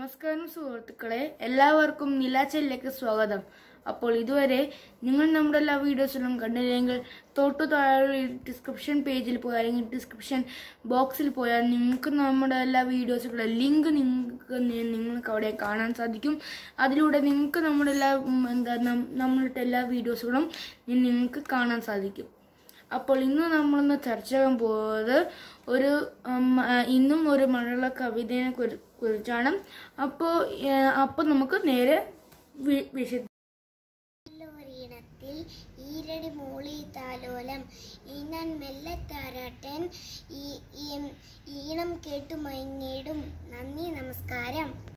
നമസ്കാരം സുഹൃത്തുക്കളെ എല്ലാവർക്കും നിലാച്ചലിലേക്ക് സ്വാഗതം അപ്പോൾ ഇതുവരെ നിങ്ങൾ നമ്മുടെ എല്ലാ വീഡിയോസിലും കണ്ടില്ലെങ്കിൽ തൊട്ടു താഴെ ഡിസ്ക്രിപ്ഷൻ പേജിൽ പോയാൽ അല്ലെങ്കിൽ ഡിസ്ക്രിപ്ഷൻ ബോക്സിൽ പോയാൽ നിങ്ങൾക്ക് നമ്മുടെ എല്ലാ വീഡിയോസുകളുടെ ലിങ്ക് നിങ്ങൾക്ക് നി- നിങ്ങൾക്ക് അവിടെ കാണാൻ സാധിക്കും അതിലൂടെ നിങ്ങൾക്ക് നമ്മുടെ എല്ലാ ഉം, എന്താ നം- നമ്മളുടെ എല്ലാ വീഡിയോസുകളും നി- നിങ്ങൾക്ക് കാണാൻ സാധിക്കും അപ്പോൾ ഇന്ന് നമ്മളൊന്ന് ചർച്ച ചെയ്യാൻ പോകുന്നത് ഒരു ഉം, ആ, ഇന്നും ഒരു മഴയുള്ള കവിതയെ കുറി- കുറിച്ചാണ് അപ്പോൾ അപ്പോൾ നമുക്ക് നേരെ വി- വിഷയ ഒരീണത്തിൽ ഈരടി മൂളി താലോലം ഈനാൻ മെല്ലെ താരാട്ടൻ ഈ- ഈ- ഈണം കേട്ടു മയങ്ങിയിടും നന്ദി നമസ്കാരം